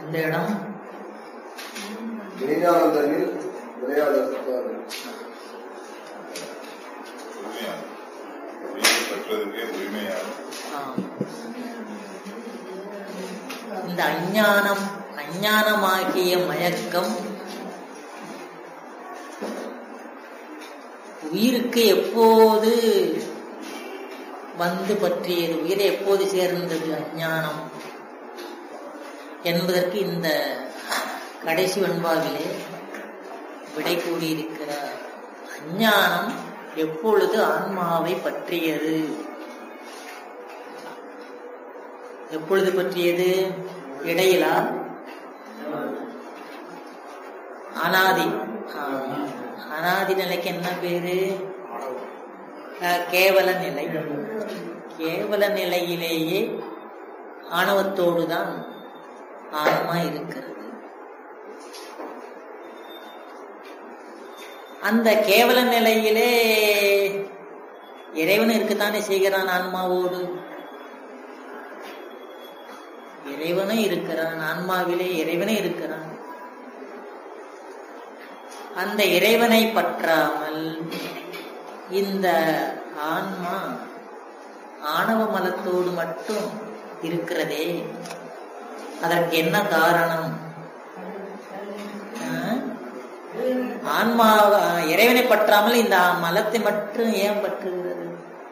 இந்த இடம் மெய்ஞானம் தன்னில் விளையாட உரிமையாகும் உரிமை பெற்றதுக்கே உரிமையாகும் ஆம். இந்த அஞ்ஞானம் அஞ்ஞானமாகிய மயக்கம் உயிருக்கு எப்போது வந்து பற்றியது உயிரை எப்போது சேர்ந்தது அஞ்ஞானம் என்பதற்கு இந்த கடைசி வெண்பாவிலே விடை கூறியிருக்கிறார் அஞ்ஞானம் எப்பொழுது ஆன்மாவை பற்றியது எப்பொழுது பற்றியது இடையிலா அனாதி ஆ, அனாதி நிலைக்கு என்ன பேரு அஹ், கேவல நிலை கேவல நிலையிலேயே ஆணவத்தோடு தான் ஆன்மா இருக்கிறது அந்த கேவல நிலையிலே இறைவன் இருக்கத்தானே செய்கிறான் ஆன்மாவோடு இறைவனும் இருக்கிறான் ஆன்மாவிலே இறைவனே இருக்கிறான் அந்த இறைவனை பற்றாமல் இந்த ஆன்மா ஆணவ மலத்தோடு மட்டும் இருக்கிறதே அதற்கு என்ன காரணம் ஆ? ஆன்மா இறைவனை பற்றாமல் இந்த மலத்தை மட்டும் ஏன் பற்றுகிறது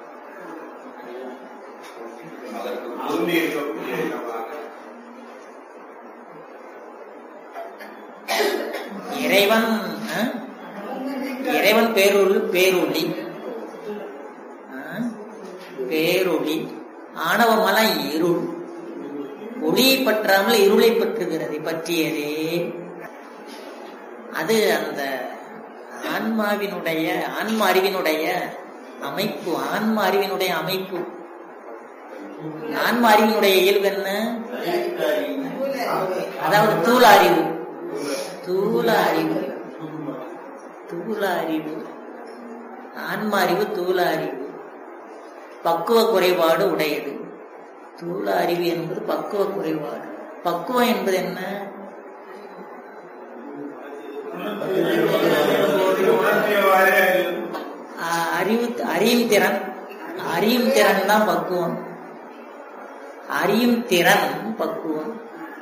அதற்கு பொருந்தி இருக்கக்கூடிய இடமாக இறைவன் ஆ? இறைவன் பேருள் பேரொளி ஆ? பேரொளி ஆணவ மலம் இருள் ஒளியை பற்றாமல் இருளை பற்றுகிறது பற்றியதே அது அந்த ஆன்மாவினுடைய ஆன்ம அறிவினுடைய அமைப்பு ஆன்ம அறிவினுடைய அமைப்பு ஆன்ம அறிவினுடைய இயல்பு என்ன அதாவது தூள அறிவு தூள அறிவு தூள அறிவு ஆன்ம அறிவு தூள அறிவு பக்குவ குறைபாடு உடையது தூள அறிவு என்பது பக்குவ குறைபாடு பக்குவம் என்பது என்ன ஆஹ் அறிவு அறியும் திறன் அறியும் திறன் தான் பக்குவம் அறியும் திறன் பக்குவம்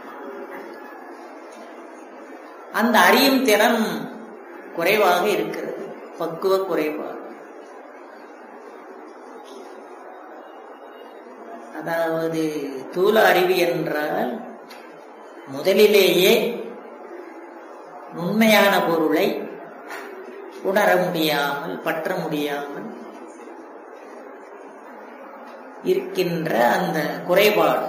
அந்த அறியும் திறன் குறைவாக இருக்கிறது பக்குவ குறைபாடு அதாவது தூல அறிவு என்றால் முதலிலேயே உண்மையான பொருளை உணர முடியாமல் பற்ற முடியாமல் இருக்கின்ற அந்த குறைபாடு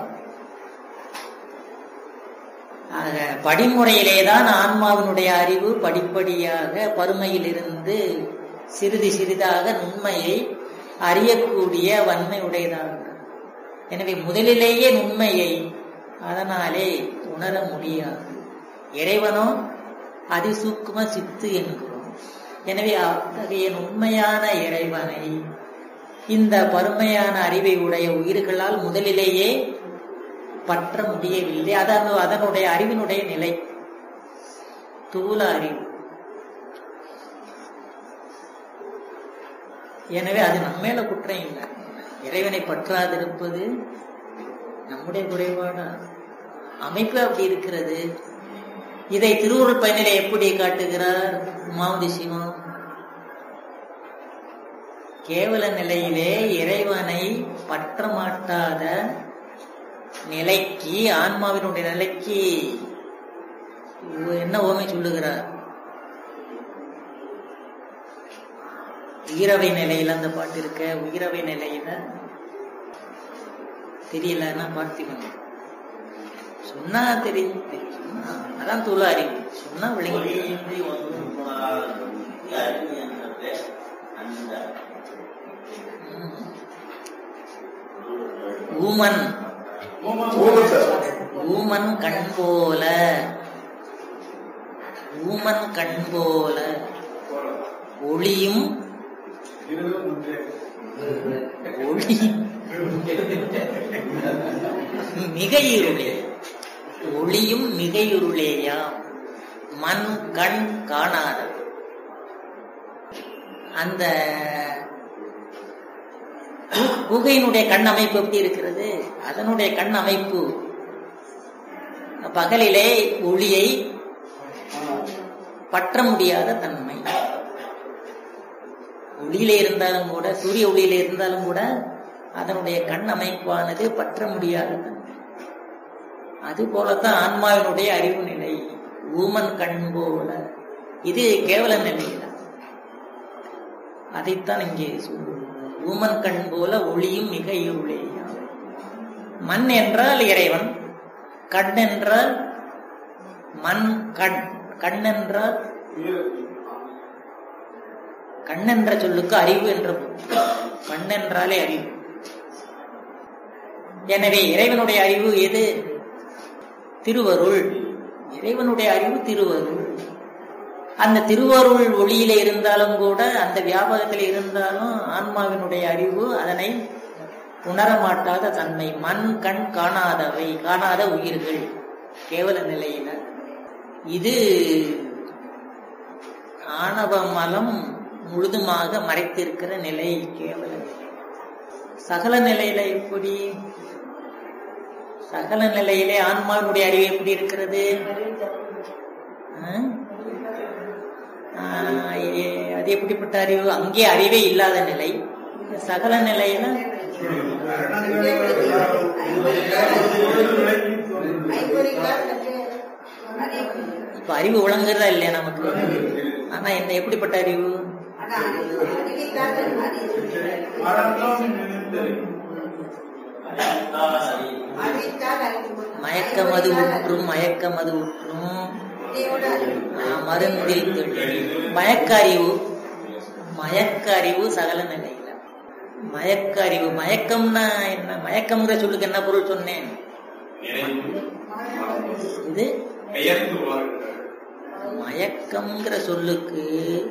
ஆக படிமுறையிலேதான் ஆன்மாவினுடைய அறிவு படிப்படியாக பருமையிலிருந்து சிறிது சிறிதாக நுண்மையை அறியக்கூடிய வன்மை உடையதாக எனவே முதலிலேயே நுண்மையை அதனாலே உணர முடியாது இறைவனோ அதிசூக்கும சித்து என்கிறோம் எனவே அத்தகைய உண்மையான இறைவனை இந்த பருமையான அறிவை உடைய உயிர்களால் முதலிலேயே பற்ற முடியவில்லை அதான் அதனுடைய அறிவினுடைய நிலை தூல அறிவு எனவே அது நம்ம மேல குற்றம் இல்லை இறைவனை பற்றாதிருப்பது நம்முடைய குறைபாடா அமைப்பு அப்படி இருக்கிறது இதை திருவுருள் பயனிலை எப்படி காட்டுகிறார் மாவதி சிவம் கேவல நிலையிலே இறைவனை பற்ற மாட்டாத நிலைக்கு ஆன்மாவினுடைய நிலைக்கு இவர் என்ன ஓமை சொல்லுகிறார் உயிரவை நிலையில அந்த பாட்டு இருக்க உயிரவை நிலையில தெரியலன்னா பார்த்திபன் சொன்னா தெரியும் தெரியும். சொன்னா அதான் தூள அறிவு சொன்னா விளங்கி ஊமன் ஊமன் சார் ஊமன் கண் போல ஊமன் கண் போல ஒளியும் ஒளி மிக இருளே ஒளியும் மிகையுருளேயாம் மண் கண் காணாத அந்த கு- குகையினுடைய கண் அமைப்பு எப்படி இருக்கிறது அதனுடைய கண் அமைப்பு பகலிலே ஒளியை பற்ற முடியாத தன்மை ஒளியிலே இருந்தாலும் கூட சூரிய ஒளியிலே இருந்தாலும் கூட அதனுடைய கண் அமைப்பானது பற்ற முடியாத தன்மை அது போலத்தான் ஆன்மாவினுடைய அறிவு நிலை ஊமன் கண் போல இது கேவல நிலையில அதைத்தான் இங்கே சொல்லுவோம் ஊமன் கண் போல ஒளியும் மிக இருளேயாம் மண் என்றால் இறைவன் கண் என்றால் மண் கண் கண் என்றால் கண் என்ற சொல்லுக்கு அறிவு என்ற பொருள். கண் என்றாலே அறிவு எனவே இறைவனுடைய அறிவு எது திருவருள் இறைவனுடைய அறிவு திருவருள் அந்த திருவருள் ஒளியில இருந்தாலும் கூட அந்த வியாபகத்தில் இருந்தாலும் ஆன்மாவினுடைய அறிவு அதனை உணரமாட்டாத தன்மை மண் கண் காணாதவை காணாத உயிர்கள் கேவல நிலையில இது ஆணவ மலம் முழுதுமாக மறைத்திருக்கிற நிலை கேவல நிலை. சகல நிலையில எப்படி சகல நிலையிலே ஆன்மாவினுடைய அறிவு எப்படி இருக்கிறது ஆ? ஆ, ஏ- அது எப்படிப்பட்ட அறிவு அங்கே அறிவே இல்லாத நிலை சகல நிலையில இப்ப அறிவு விளங்குறதா இல்லையா நமக்கு ஆனா என்ன எப்படிப்பட்ட அறிவு மயக்கமது உற்றும் மயக்கமது உற்றும் ஆ, மருந்தில் கெட்டு. மயக்க அறிவு மயக்க அறிவு சகல நிலையில மயக்க அறிவு மயக்கம்னா என்ன மயக்கம்ங்கிற சொல்லுக்கு என்ன பொருள் சொன்னேன் இது பெயர்ந்து வாழ்கிற மயக்கம்ங்கிற சொல்லுக்கு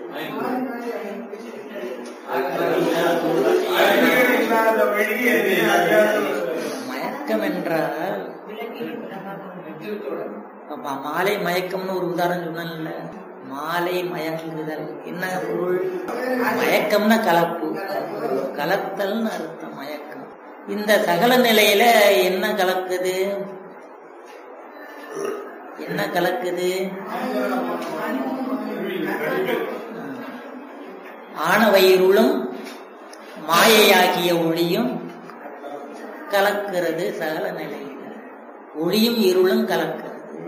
மயக்கம் என்றால் அப்ப மாலை மயக்கம்னு ஒரு உதாரணம் சொன்னேன்ல மாலை மயங்குதல் என்ன பொருள் மயக்கம்னா கலப்பு கலத்தல்னு அர்த்தம் மயக்கம் இந்த சகல நிலையில என்ன கலக்குது என்ன கலக்குது ஆணவயிருளும் மாயையாகிய ஒளியும் கலக்கிறது சகல நிலையில ஒளியும் இருளும் கலக்கிறது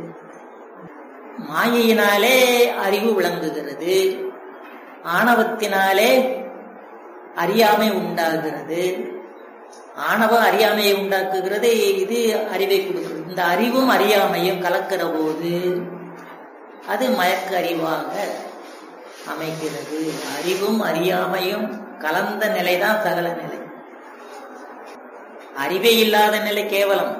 மாயையினாலே அறிவு விளங்குகிறது ஆணவத்தினாலே அறியாமை உண்டாகிறது ஆணவம் அறியாமையை உண்டாக்குகிறது இது அறிவை கொடுக்கிறது இந்த அறிவும் அறியாமையும் கலக்கிற போது அது மயக்க அறிவாக அமைகிறது அறிவும் அறியாமையும் கலந்த நிலைதான் சகல நிலை அறிவே இல்லாத நிலை கேவலம்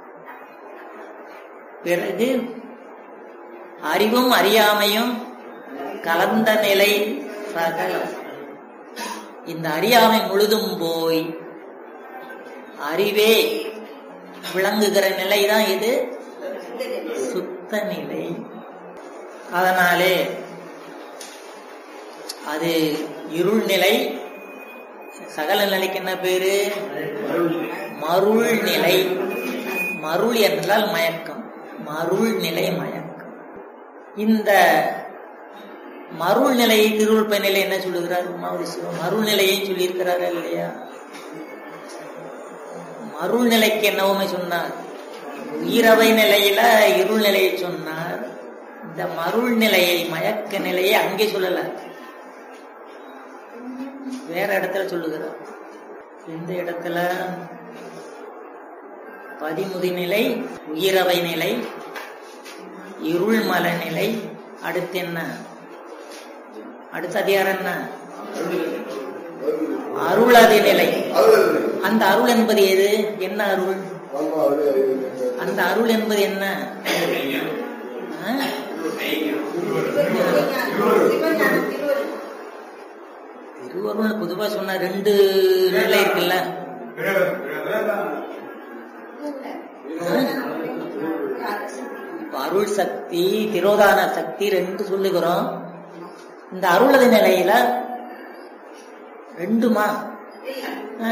பிறகு அறிவும் அறியாமையும் கலந்த நிலை சகலம் இந்த அறியாமை முழுதும் போய் அறிவே விளங்குகிற நிலைதான் இது சுத்த நிலை அதனாலே அது இருள் நிலை சகல நிலைக்கு என்ன பேரு மருள் நிலை மருள் என்றால் மயக்கம் மருள் நிலை மயக்கம் இந்த மருள் நிலை திருவுள்ப நிலை என்ன சொல்லுகிறார் உமாவதி சிவம் மருள் நிலையை சொல்லியிருக்கிறாரா இல்லையா மருள் நிலைக்கு என்னவுமே சொன்னார் உயிரவை நிலையில இருள் நிலையை சொன்னார் இந்த மருள் நிலையை மயக்க நிலையை அங்கே சொல்லல வேற இடத்துல சொல்லுகிறார் எந்த இடத்துல பதிமுதி நிலை உயிரவை நிலை இருள் மல நிலை அடுத்து என்ன அடுத்த அதிகாரம் என்ன அருளதி நிலை அந்த அருள் என்பது எது என்ன அருள் அந்த அருள் என்பது என்ன ஆ? திருவருள் பொதுவா சொன்ன ரெண்டு நிலை இருக்குல்ல ஆ? அருள் சக்தி திரோதான சக்தி ரெண்டு சொல்லுகிறோம் இந்த அருளது நிலையில ரெண்டுமா ஆ.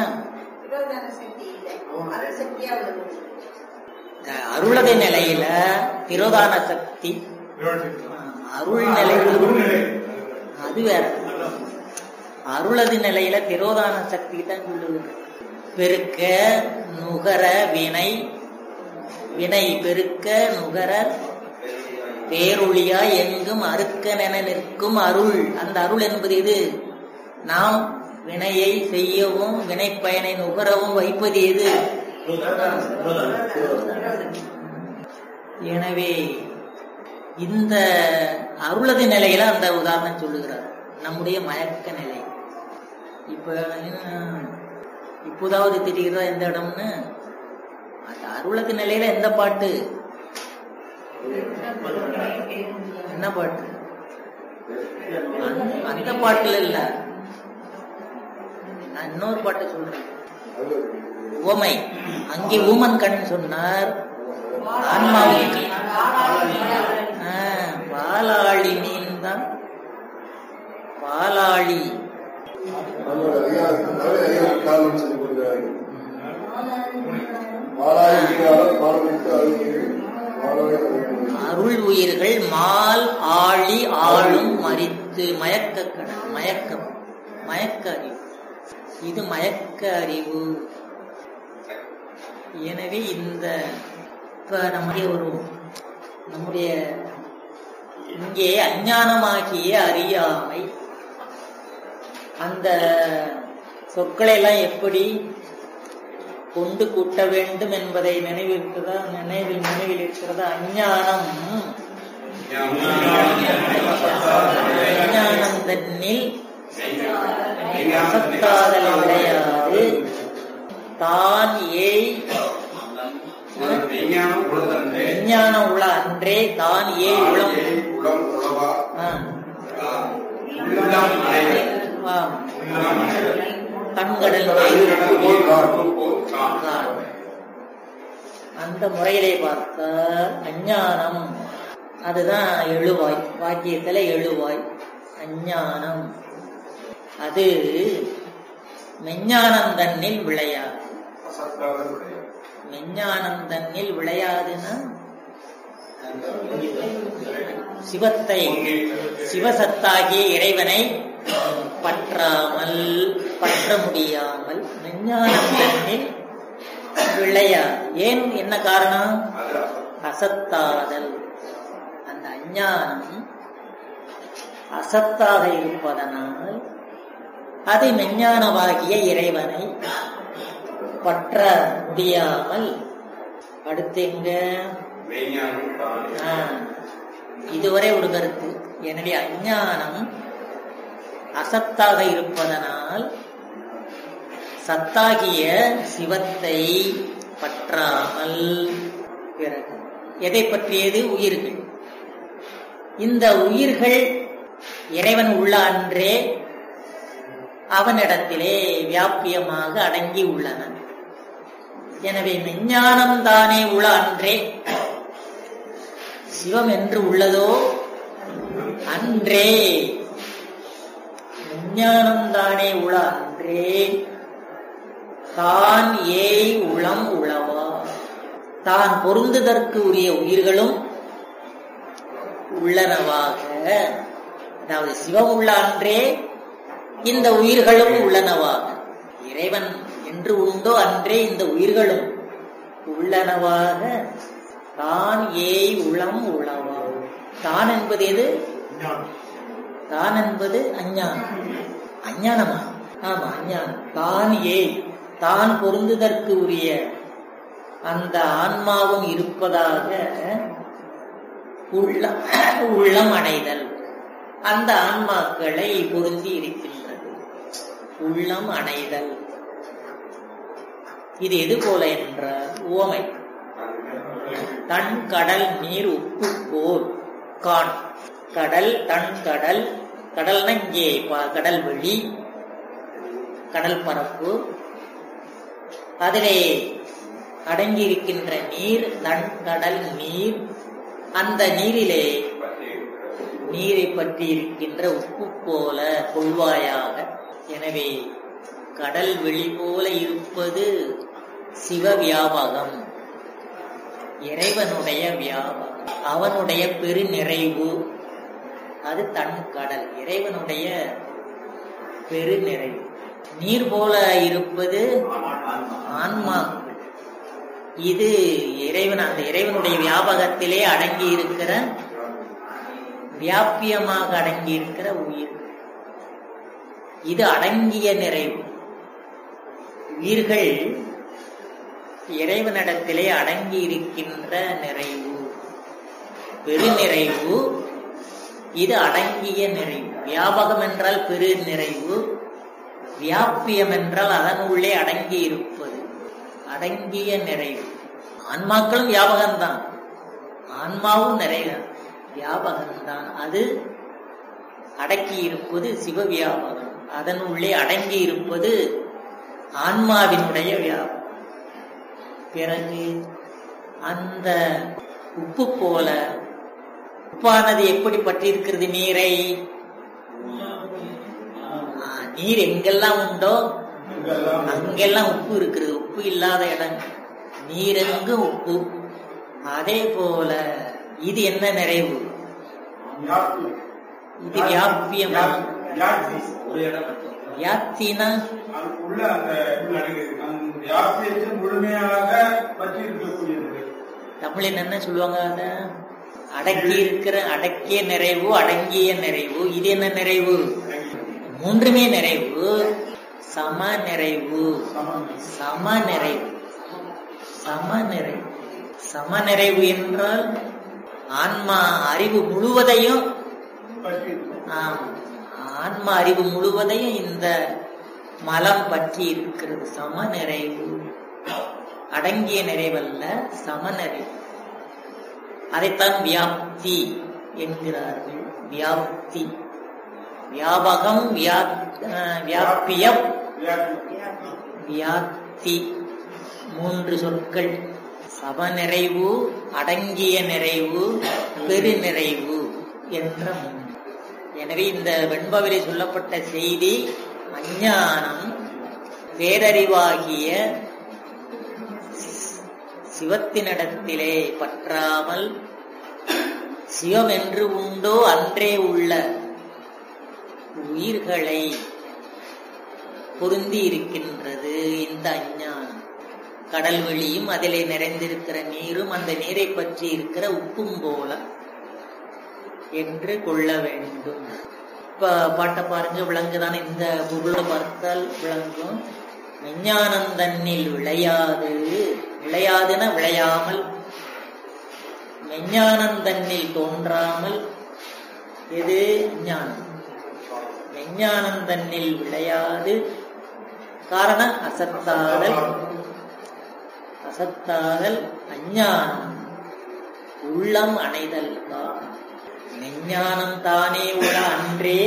இந்த அருளது நிலையில திரோதான சக்தி ஆ, அருள் நிலை அது வேற அருளது நிலையில திரோதான சக்தி தான் சொல்லுது பெருக்க நுகர வினை வினை பெருக்க நுகர பேரொளியா எங்கும் அறுக்கனென நிற்கும் அருள் அந்த அருள் என்பது எது நாம் வினையை செய்யவும் வினை பயனை நுகரவும் வைப்பது எது எனவே இந்த அருளது நிலையில அந்த உதாரணம் சொல்லுகிறார் நம்முடைய மயக்க நிலை இப்ப என்ன- இப்போதாவது தெரிகிறதா எந்த இடம்னு அந்த அருளது நிலையில எந்த பாட்டு என்ன பாட்டு அந்த- அந்த பாட்டுல இல்ல நான் இன்னொரு பாட்டு சொல்றேன் உவமை அங்கே ஊமன் கண் சொன்னார் ஆன்மாவுக்கு ஆ, பாலாளி மீன் தான் பாலாளி நம்மளோட அதிகாரத்துக்கு அதிகாரம் காரணம் சொல்லி கொடுக்கிறார்கள் மாலாய் அதிகாரம் மாணவனுக்கு அறிஞர்கள் மாணவர்கள் அறிஞர்கள். அருள் உயிர்கள் மால் ஆழி ஆளும் மறித்து மயக்க கண மயக்கம் மயக்க அறிவு இது மயக்க அறிவு எனவே இந்த இப்ப நம்முடைய ஒரு நம்முடைய இங்கே அஞ்ஞானமாகிய அறியாமை அந்த சொற்களை எல்லாம் எப்படி கொண்டு கூட்ட வேண்டும் என்பதை நினைவிருக்கிறதா நினைவில் நினைவில் இருக்கிறதா அஞ்ஞானம் அஞ்ஞானம் தன்னில் அசத்தாதல் விளையாது தான் ஏய் விஞ்ஞானம் உள்ள அன்றே தான் ஏய் உளம் உளம் உளவா ஆ. உள்ளம் அடைதல். ஆ. கண்கடல் கடல் போல் காற்று போல் காண். காண். அந்த முறையிலே பார்த்தால் அஞ்ஞானம் அதுதான் எழுவாய் வாக்கியத்துல எழுவாய் அஞ்ஞானம் அது மெஞ்ஞானம் தன்னில் விளையாது அசத்தாத விடயம். மெஞ்ஞானம் தன்னில் விளையாதுன்னா சிவத்தை சிவசத்தாகிய இறைவனை பற்றாமல் பற்ற முடியாமல் மெஞ்ஞானம் தன்னில் விளையாது ஏன் என்ன காரணம் அது அசத்தாதல் அந்த அஞ்ஞானம் அசத்தாக இருப்பதனால் அது மெஞ்ஞானமாகிய இறைவனை பற்ற முடியாமல் அடுத்து எங்க மெய்ஞானம் தான். ஆ, இதுவரை ஒரு கருத்து எனவே அஞ்ஞானம் அசத்தாக இருப்பதனால் சத்தாகிய சிவத்தை பற்றாமல் பிறகு எதை பற்றியது உயிர்கள் இந்த உயிர்கள் இறைவன் உள்ள அன்றே அவனிடத்திலே வியாபியமாக அடங்கி உள்ளன எனவே மெஞ்ஞானம் தானே உள்ள அன்றே சிவம் என்று உள்ளதோ அன்றே விஞ்ஞானம் தானே உள அன்றே தான் ஏய் உளம் உளவா தான் பொருந்துதற்கு உரிய உயிர்களும் உள்ளனவாக அதாவது சிவம் உள்ள அன்றே இந்த உயிர்களும் உள்ளனவாக இறைவன் என்று உண்டோ அன்றே இந்த உயிர்களும் உள்ளனவாக தான் ஏய் உளம் உளவா தான் என்பது எது தான் என்பது அஞ்ஞானம் அஞ்ஞானமா ஆமா அஞ்ஞானம் தான் ஏய் தான் பொருந்துதற்கு உரிய அந்த ஆன்மாவும் இருப்பதாக உள்ளம் உள்ளம் அடைதல் அந்த ஆன்மாக்களை பொருந்தி இருக்கின்றது உள்ளம் அணைதல் இது எது போல என்றால் உவமை தன் கடல் நீர் உப்பு போர் கான் கடல் தன் கடல் கடல்னா இங்கே ப- கடல் வெளி கடல் பரப்பு அதிலே அடங்கி இருக்கின்ற நீர் தன் கடல் நீர் அந்த நீரிலே பற்றி இருக்கிறது. நீரை பற்றி இருக்கின்ற உப்பு போல கொள்வாயாக எனவே கடல் வெளி போல இருப்பது சிவ வியாபகம் இறைவனுடைய வியாபகம் அவனுடைய பெருநிறைவு அது தன் கடல் இறைவனுடைய பெருநிறைவு நீர் போல இருப்பது ஆன்மா இது இறைவன் அந்த இறைவனுடைய வியாபகத்திலே அடங்கி இருக்கிற வியாபியமாக அடங்கி இருக்கிற உயிர் இது அடங்கிய நிறைவு உயிர்கள் இறைவனிடத்திலே அடங்கி இருக்கின்ற நிறைவு பெருநிறைவு இது அடங்கிய நிறைவு வியாபகம் என்றால் பெரு நிறைவு வியாபியம் என்றால் அதனுள்ளே அடங்கி இருப்பது அடங்கிய நிறைவு ஆன்மாக்களும் வியாபகம்தான் ஆன்மாவும் நிறைவு வியாபகம்தான் அது அடக்கி இருப்பது சிவ வியாபகம் அதனுள்ளே அடங்கி இருப்பது ஆன்மாவினுடைய வியாபகம் பிறகு அந்த உப்பு போல உப்பானது எப்படி பற்றி இருக்கிறது நீரை ஆ, நீர் எங்கெல்லாம் உண்டோ அங்கெல்லாம் உப்பு இருக்கிறது உப்பு இல்லாத இடம் நீரெங்கு உப்பு அதே போல இது என்ன நிறைவு இது வியாபியமா ஒரு இடம் மட்டும். வியாப்தினா அதுக்குள்ள அந்த அந்த வியாபியத்தை முழுமையாக பற்றி இருக்கக்கூடியது தமிழில் என்ன சொல்லுவாங்க அத அடக்கி இருக்கிற அடக்கிய நிறைவு அடங்கிய நிறைவு இது என்ன நிறைவு மூன்றுமே நிறைவு சம நிறைவு சம நிறைவு சம நிறைவு சம நிறைவு என்றால் ஆன்மா அறிவு முழுவதையும் பற்றி ஆம், ஆன்ம அறிவு முழுவதையும் இந்த மலம் பற்றி இருக்கிறது சம நிறைவு அடங்கிய நிறைவல்ல சம நிறைவு அதைத்தான் வியாப்தி என்கிறார்கள் வியாப்தி வியாபகம் வியா- அஹ், வியாபியம் வியாப்தி மூன்று சொற்கள் சமநிறைவு அடங்கிய நிறைவு பெருநிறைவு என்ற மூன்று எனவே இந்த வெண்பாவிலே சொல்லப்பட்ட செய்தி அஞ்ஞானம் பேரறிவாகிய சிவத்தினிடத்திலே பற்றாமல் சிவம் என்று உண்டோ அன்றே உள்ள உயிர்களை பொருந்தி இருக்கின்றது இந்த அஞ்ஞானம் கடல் வெளியும் அதிலே நிறைந்திருக்கிற நீரும் அந்த நீரை பற்றி இருக்கிற உப்பும் போல என்று கொள்ள வேண்டும் இப்ப பாட்டை பாருங்க விளங்குதானே இந்த பொருளை பார்த்தால் விளங்கும் விஞ்ஞானம் தன்னில் விளையாது விளையாதுன விளையாமல் விஞ்ஞானம் தன்னில் தோன்றாமல் எது ஞானம் விஞ்ஞானம் தன்னில் விளையாது காரணம் அசத்தாதல் அசத்தாதல் அஞ்ஞானம் உள்ளம் அணைதல் தான் மெஞ்ஞானம் தானே உள அன்றே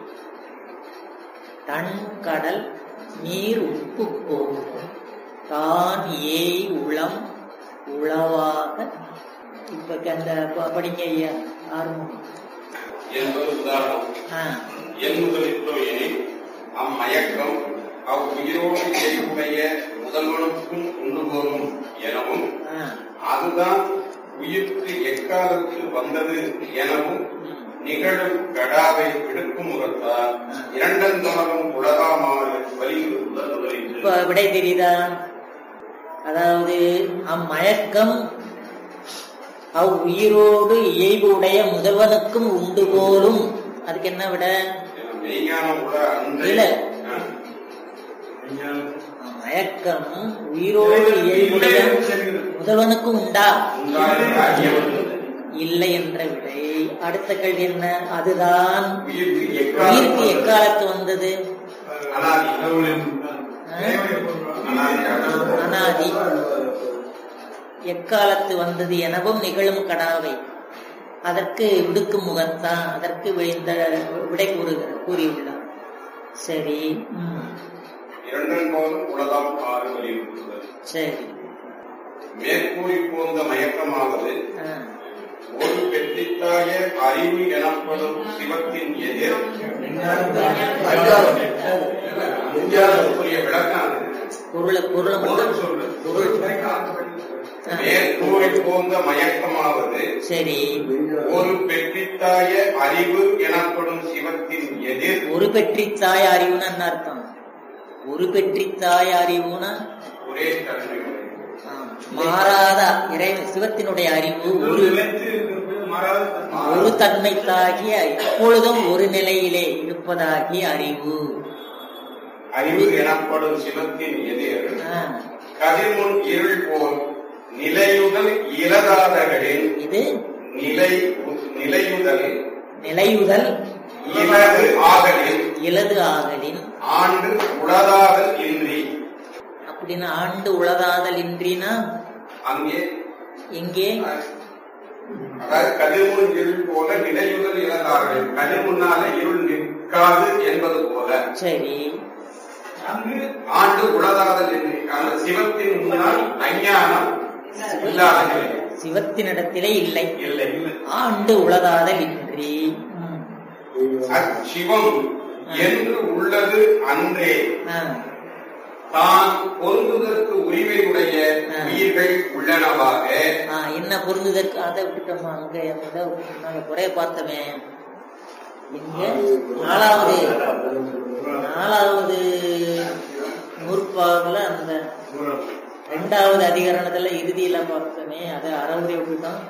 தன் கடல் நீர் உப்பு போகும் தான் ஏய் உளம் உளவாக இப்ப அந்த ப- படிங்க ஐயா ஆர்வம் என்பது உதாரணம் ஆ என் முதலிட்டோ எனில் அம்மயக்கம் அவ்வுயிரோடு இயல்புடைய முதல்வனுக்கும் உண்டு போகும் எனவும் ஆ அதுதான் உயிர்க்கு எக்காலத்தில் வந்தது எனவும் நிகழும் கடாவை விடுக்கும் முகத்தால் இரண்டந்தமகம் உலகாமாறு வலியுறுத்தல் இப்ப விடை தெரியுதா அதாவது அம்மயக்கம் அவ் உயிரோடு இயல்பு உடைய முதல்வனுக்கும் உண்டு போலும் அதுக்கு என்ன விட மெய்ஞான உல அன்றே இல்ல. ஆ. மயக்கம் உயிரோடு இயல்புடைய முதல்வனுக்கும் உண்டா உண்டான காரியம் இல்லை என்ற விடை அடுத்த கேள்வி என்ன அதுதான் உயிர்க்கு உயிருக்கு எக்காலத்தில் எக்காலத்து வந்தது அனாதி ஆ? அனாதி அனாதி எக்காலத்து வந்தது எனவும் நிகழும் கடாவை அதற்கு விடுக்கும் முகத்தான் அதற்கு விழுந்த விடை கூறுகிற கூறியுள்ளார் சரி ம், இரண்டும் போதும் உலகம் ஆறு வலியுறுத்துதல் சரி மேற்கூறி போந்த மயக்கமாவது ஆ, ஒரு பெற்றித்தாய அறிவு எனப்படும் சிவத்தின் எதிர் அஞ்ஞானம். அஞ்ஞானம். அதுக்குரிய விளக்கம் அது. பொருளை பொருளை பொருள் மட்டும் சொல்லு. பொருள் ஆ, மேற்கூறி போந்த மயக்கமாவது சரி ஒரு பெற்றித்தாய அறிவு எனப்படும் சிவத்தின் எதிர் ஒரு பெற்றி தாய் அறிவுன்னு என்ன அர்த்தம் ஒரு பெற்றி தாய் அறிவுனா ஒரே தன்மை ஆ, மாறாத இறை சிவத்தினுடைய அறிவு ஒரு ஒரு நிலைத்து இருக்கிறது மாறாத தன்மை. ஒரு தன்மைத்தாகிய எப்பொழுதும் ஒரு நிலையிலே இருப்பதாகிய அறிவு அறிவு எனப்படும் சிவத்தின் எதிர் ஆ, கதிர்முன் இருள் போல் நிலையுதல் இலதாதகளின் இது நிலை நிலையுதல் நிலையுதல் இலது ஆகலின் இலது ஆகலின் ஆண்டு உளதாதல் இன்றி அப்படின்னு ஆண்டு உளதாதல் இன்றினா அங்கே எங்கே அதாவது கதிர்முன் இருள் போல நிலையுதல் இலதாதலின் கதிர் முன்னால இருள் நிற்காது என்பது போல சரி அங்கு ஆண்டு உளதாதல் இன்றி அந்த சிவத்தின் முன்னால் அஞ்ஞானம் இல்லாத நிலை சிவத்தினிடத்திலே இல்லை இல்லை ஆண்டு உளதாதல் இன்றி ம். அச்சிவம் என்று உள்ளது அன்றே ஆ, தான் பொருந்துதற்கு உரிமை உடைய ஆ. உயிர்கள் உள்ளனவாக ஆ, என்ன பொருந்துதற்கு அதை விட்டுட்டோமா அங்க அதை நாங்க குறைய பார்த்தோமே இங்க நாலாவது நாலாவது நூற்பாவுல அந்த ரெண்டாவது அதிகரணத்துல இறுதியில பார்த்தோமே அதை அறவுரை விட்டுட்டோம்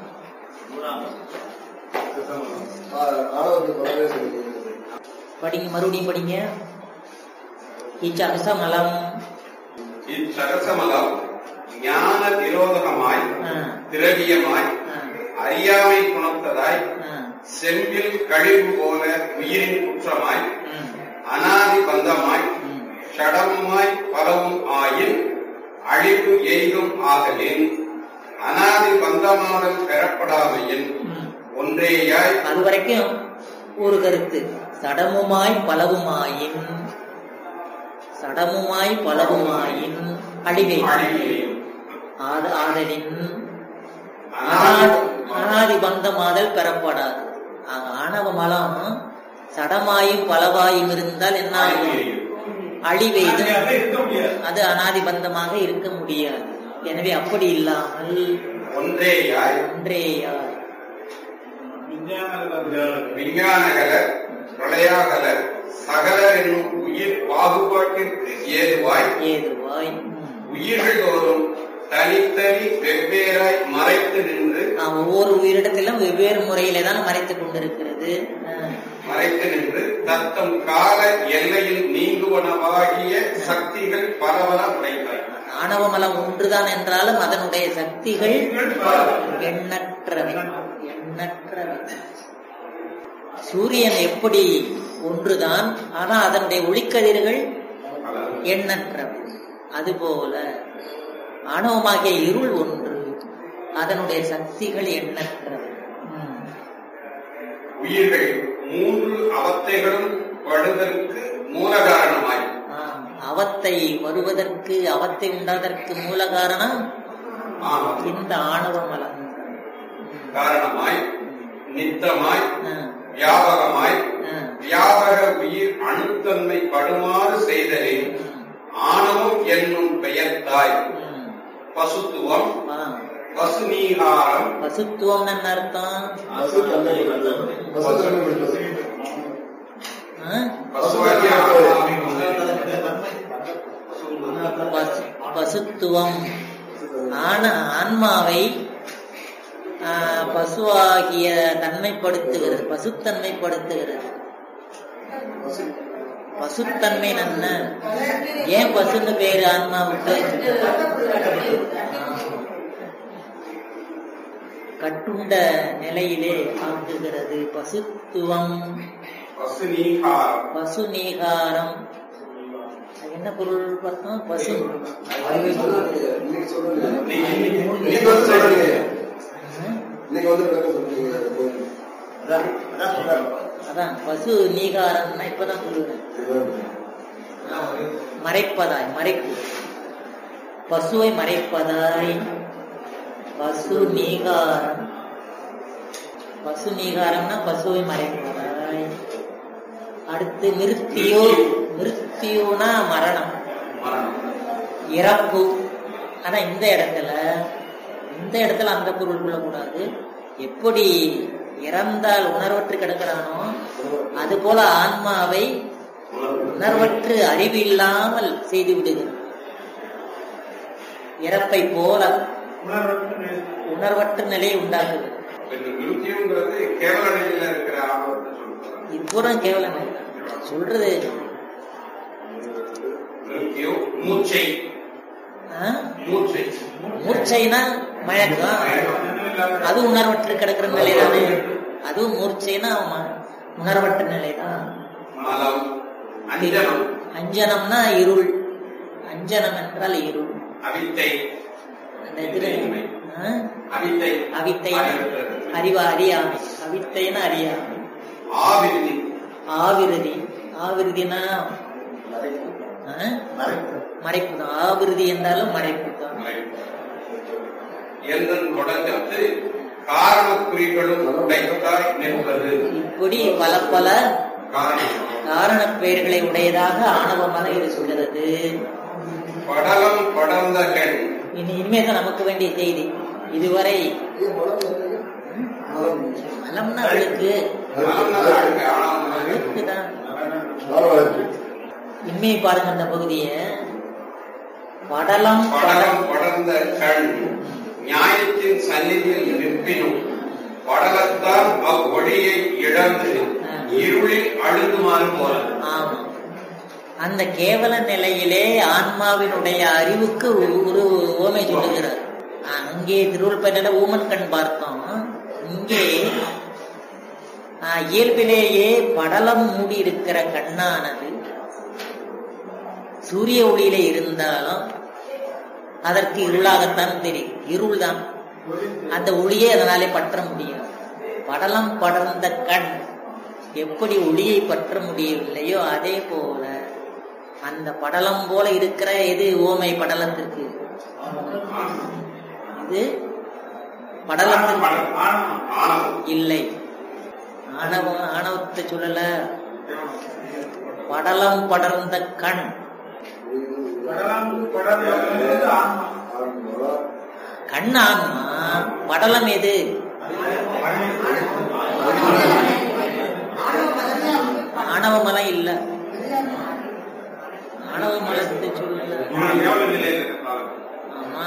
ஆணவத்தை பரவே சொல்லுங்க படிங்க மறுபடியும் படிங்க இச்சகசமலம் இச்சகசமலம் ஞான விரோதகமாய் ஆ, திரவியமாய் ஆ, அறியாமை குணத்ததாய் ஆ, செம்பில் கழிவு போல உயிரின் குற்றமாய் ம், அனாதி பந்தமாய் ம். ஷடமுமாய் பலவும் ஆயின் அழிவு எய்தும் ஆகலின் அனாதி பந்தமாதல் பெறப்படாமையின் ம். ஒன்றேயாய் அது வரைக்கும் ஒரு கருத்து சடமுமாய் பலவுமாயின் சடமுமாய் பலவுமாயின் அழிவை அழிவையும் ஆத- ஆதலின் அனாதி அனாதி- அனாதி பந்தமாதல் பெறப்படாது ஆக ஆணவ மலம் சடமாயும் பலவாயும் இருந்தால் என்ன ஆகும்? அழிவையும் அழிவெய்தும் அங்கே இருக்க முடியாது அது அனாதி பந்தமாக இருக்க முடியாது எனவே அப்படி இல்லாமல் ஒன்றேயாய் ஒன்றேயாய் விஞ்ஞான விஞ்ஞானகல பிரளயாகல சகலர் என்னும் உயிர் பாகுபாட்டிற்கு ஏதுவாய் ஏதுவாய் ம். உயிர்கள் தோறும் தனித்தனி வெவ்வேறாய் மறைத்து நின்று ஆஹ் ஒவ்வொரு உயிரிடத்திலும் வெவ்வேறு முறையிலே தான் மறைத்துக் கொண்டிருக்கிறது ஆஹ் மறைத்து நின்று தத்தம் கால எல்லையில் நீங்குவனவாகிய சக்திகள் பலவன உடைத்தாய் ஆணவமலம் ஒன்றுதான் என்றாலும் அதனுடைய சக்திகள் எண்ணற்றவை எண்ணற்றவை சூரியன் எப்படி ஒன்றுதான் ஆனா அதனுடைய ஒளிக்கதிர்கள் எண்ணற்றவை அதுபோல ஆணவமாகிய இருள் ஒன்று அதனுடைய சக்திகள் எண்ணற்றவை ம். உயிர்கள் மூன்று அவத்தைகளும் படுதற்கு மூல காரணமாய் ஆம். அவத்தை வருவதற்கு அவத்தை உண்டாதற்கு மூல காரணம் ஆமாம். இந்த ஆணவ மலம் காரணமாய் நித்தமாய் ஆ, வியாபகமாய் ஆ, வியாபக உயிர் அணுத்தன்மை படுமாறு செய்தலில் ஆணவம் என்னும் பெயர்த்தாய் ம். பசுத்துவம் ஆ. பசுநீகாரம் பசுத்துவம் என்ன அர்த்தம் பசு தன்மை பசு தன்மை பெற்றது. ஆ? பசுவாகிய ஆன்மாவின் பசு- பசுத்துவம் ஆன ஆன்மாவை ஆ, பசுவாகிய தன்மைப்படுத்துகிறது பசுத்தன்மைப்படுத்துகிறது பசு பசுத்தன்மை நன்ன ஏன் பசுன்னு பேரு ஆன்மாவுக்கு கட்டுண்ட நிலையிலே ஆக்குகிறது பசுத்துவம் பசுநீகாரம் பசு நீகாரம் அது என்ன பொருள் பார்த்தோம் பசு இன்னைக்கு சொல்றீங்க. இன்னைக்கு- இன்னைக்கு வந்து சொல்றீங்க. ம்? இன்னைக்கு வந்து விளக்கம் சொல்றீங்க. அதான் பசு நீகாரம்னா இப்பதான் சொல்லுவேன் மறைப்பதாய் மறைப்பு பசுவை மறைப்பதாய் பசு நீகாரம் பசு நீகாரம்னா பசுவை மறைப்பதாய் அடுத்து மிருத்தியோ மிருத்தியோனா மரணம் மரணம் இறப்பு ஆனா இந்த இடத்துல இந்த இடத்துல அந்த பொருள் கொள்ளக்கூடாது எப்படி இறந்தால் உணர்வற்று கிடக்கிறானோ அது போல ஆன்மாவை உணர்வற்று அறிவில்லாமல் செய்து விடுகிறது இறப்பை போல உணர்வு உணர்வற்ற நிலையை உண்டாக்குது மிருத்தியுங்கிறது கேவல நிலையில இருக்கிற ஆபத்தை சொல்றாங்க இப்பூரம் கேவலம் இல்லை. சொல்றது மிருத்தியு மூச்சை ஆ? மூச்சை மூர்ச்சைனா மயக்கம் அது உணர்வற்று கிடக்கிற நிலைதானே அதுவும் மூர்ச்சைனா ம- உணர்வற்ற நிலைதான் மலம் அஞ்சனம் அஞ்சனம்னா இருள் அஞ்சனம் என்றால் இருள் அவித்தை அந்த இதுல ஆ? அவித்தை அவித்தை அறிவற்றது. அறிவா அறியாமை அவித்தைன்னா அறியாமை ஆவிருதி ஆவிருதி ஆவிருதினா ஆ? மறைப்பு தான் ஆவிருதி என்றாலும் மறைப்பு தான் எந்தன் தொடங்கத்து காரண குறிகளும் உடைத்தாய் நிற்பது இப்படி பல பல காரணம் காரண பெயர்களை உடையதாக ஆணவமலை இது சொல்கிறது படலம் படர்ந்த கண் இனி இனிமே தான் நமக்கு வேண்டிய செய்தி இதுவரை மலம்னா அழுக்கு மலம்னா அழுக்கு, ஆணவம் அழுக்கு. அழுக்குதான் ஆரவாயிற்று இனிமே பாருங்க அந்த பகுதிய படலம் படலம் படர்ந்த கண் நியாயத்தின் சந்நிதியில் நிற்பினும் படலத்தால் அவ்வொழியை இழந்து இருளில் அழுதுமாறு போல ஆமா அந்த கேவல நிலையிலே ஆன்மாவினுடைய அறிவுக்கு ஒரு ஒரு ஓமை சொல்லுகிறார் ஆ, அங்கே திருவள்ளுவரில் ஊமன் கண் பார்த்தோம் இங்கே ஆ, இயல்பிலேயே படலம் மூடி இருக்கிற கண்ணானது சூரிய ஒளியிலே இருந்தாலும் அதற்கு இருளாகத்தான் தெரியும் இருள் தான் அந்த ஒளியை அதனாலே பற்ற முடியாது படலம் படர்ந்த கண் எப்படி ஒளியை பற்ற முடியவில்லையோ அதே போல அந்த படலம் போல இருக்கிற இது ஓமை படலத்திற்கு இது படலத்திற்கு ஆணவம் இல்லை ஆணவம் ஆணவத்தை சொல்லல படலம் படர்ந்த கண் கண் ஆன்மா படலம் எது ஆணவ மலை இல்ல ஆணவ மலத்தை சொல்லல ஆமா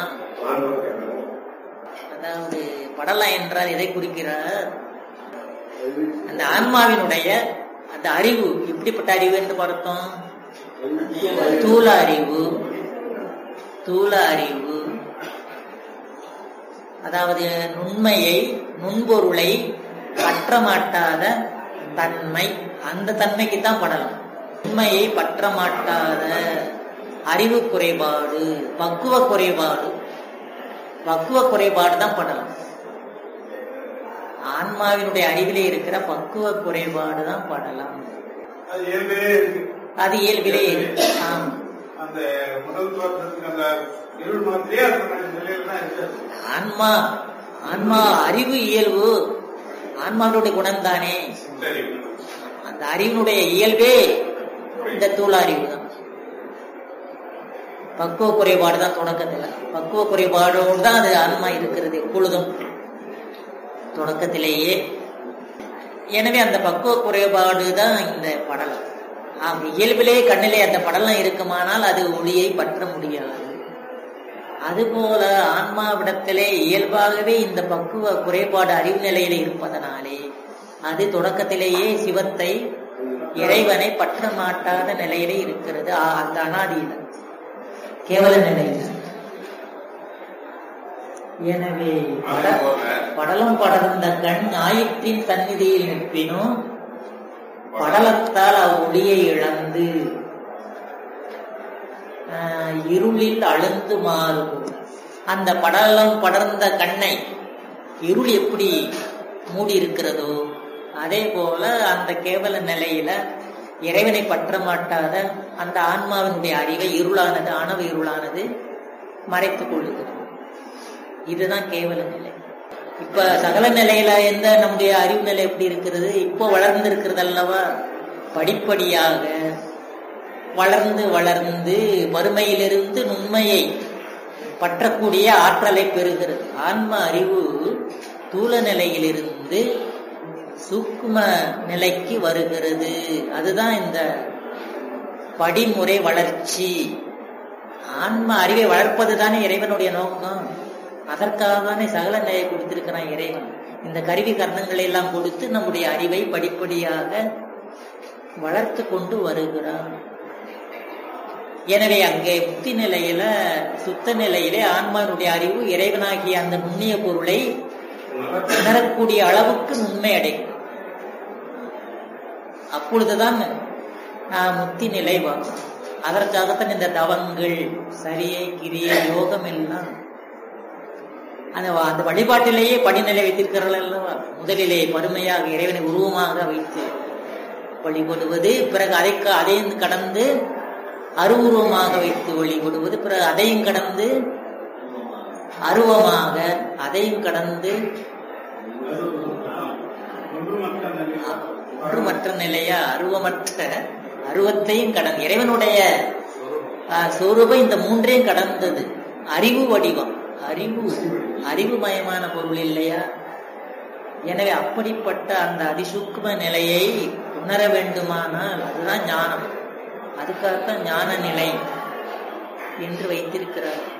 அதாவது படலம் என்றால் எதை குறிக்கிறார் அந்த ஆன்மாவினுடைய அந்த அறிவு எப்படிப்பட்ட அறிவு என்று பார்த்தோம் தூல அறிவு தூல அறிவு அதாவது நுண்மையை நுண்பொருளை பற்ற மாட்டாத தன்மை அந்த தன்மைக்கு தான் படலாம் உண்மையை பற்ற மாட்டாத அறிவு குறைபாடு பக்குவ குறைபாடு பக்குவ குறைபாடு தான் படலாம் ஆன்மாவினுடைய அறிவிலே இருக்கிற பக்குவ குறைபாடு தான் படலாம் அது இயல்பிலே இருக்கு அது இயல்பிலே இருக்கு. ஆம். அந்த முதல் தோற்றத்துக்கு அந்த இருள் மாதிரியே அந்த மாதிரி நிலையில தான் இருக்கு ஆன்மா ஆன்மா அறிவு இயல்பு ஆன்மாவினுடைய குணம்தானே சரி அந்த அறிவினுடைய இயல்பே இந்த தூள அறிவு தான் பக்குவ குறைபாடு தான் தொடக்கத்துல பக்குவ குறைபாடோடு தான் அது ஆன்மா இருக்கிறது எப்பொழுதும் தொடக்கத்திலேயே எனவே அந்த பக்குவ குறைபாடு தான் இந்த படலம் ஆம், இயல்பிலே கண்ணிலே அந்த படலம் இருக்குமானால் அது ஒளியை பற்ற முடியாது அதுபோல ஆன்மாவிடத்திலே இயல்பாகவே இந்த பக்குவ குறைபாடு அறிவு நிலையில இருப்பதனாலே அது தொடக்கத்திலேயே சிவத்தை இறைவனை பற்ற மாட்டாத நிலையிலே இருக்கிறது ஆ- அந்த அனாதியில கேவல நிலையில எனவே பட- அதுபோல படலம் படர்ந்த கண் ஞாயிற்றின் சந்நிதியில் நிற்பினும் படலத்தால் அவ்வொளியை இழந்து ஆஹ், இருளில் அழுந்து மாறும் அந்த படலம் படர்ந்த கண்ணை இருள் எப்படி மூடி இருக்கிறதோ அதே போல அந்த கேவல நிலையில இறைவனை பற்ற மாட்டாத அந்த ஆன்மாவினுடைய அறிவை இருளானது ஆணவ இருளானது மறைத்துக் கொள்ளுகிறது இதுதான் கேவல நிலை இப்ப சகல நிலையில எந்த நம்முடைய அறிவு நிலை எப்படி இருக்கிறது இப்போ வளர்ந்து இருக்கிறது அல்லவா படிப்படியாக வளர்ந்து வளர்ந்து வறுமையிலிருந்து நுண்மையை பற்றக்கூடிய ஆற்றலை பெறுகிறது ஆன்ம அறிவு தூல நிலையிலிருந்து சூக்கும நிலைக்கு வருகிறது அதுதான் இந்த படிமுறை வளர்ச்சி ஆன்ம அறிவை வளர்ப்பது தானே இறைவனுடைய நோக்கம் அதற்காக தானே சகல நிலையை கொடுத்திருக்கிறான் இறைவன் இந்த கருவி கர்ணங்களை எல்லாம் கொடுத்து நம்முடைய அறிவை படிப்படியாக வளர்த்து கொண்டு வருகிறான் எனவே அங்கே முக்தி நிலையில சுத்த நிலையிலே ஆன்மாவினுடைய அறிவு இறைவனாகிய அந்த நுண்ணிய பொருளை உணரக்கூடிய அளவுக்கு நுண்மை அடையும் அப்பொழுதுதான் ஆஹ், முக்தி நிலை வரும் அதற்காகத்தான் இந்த தவங்கள் சரியை கிரியை யோகம் எல்லாம் அந்த வ- அந்த வழிபாட்டிலேயே படிநிலை வைத்திருக்கிறார்கள் அல்லவா முதலிலே பருமையாக இறைவனை உருவமாக வைத்து வழிபடுவது பிறகு அதை க- அதையும் கடந்து அருவுருவமாக வைத்து வழிபடுவது பிறகு அதையும் கடந்து அருவமாக அதையும் கடந்து ஒன்றுமற்ற நிலை ஒன்றுமற்ற நிலையா அருவமற்ற அருவத்தையும் கடந்து இறைவனுடைய ஆஹ், சொரூபம் இந்த மூன்றையும் கடந்தது அறிவு வடிவம் அறிவு அறிவுமயமான பொருள் இல்லையா எனவே அப்படிப்பட்ட அந்த அதிசூக்கும நிலையை உணர வேண்டுமானால் அதுதான் ஞானம் அதுக்காகத்தான் ஞான நிலை என்று வைத்திருக்கிறார்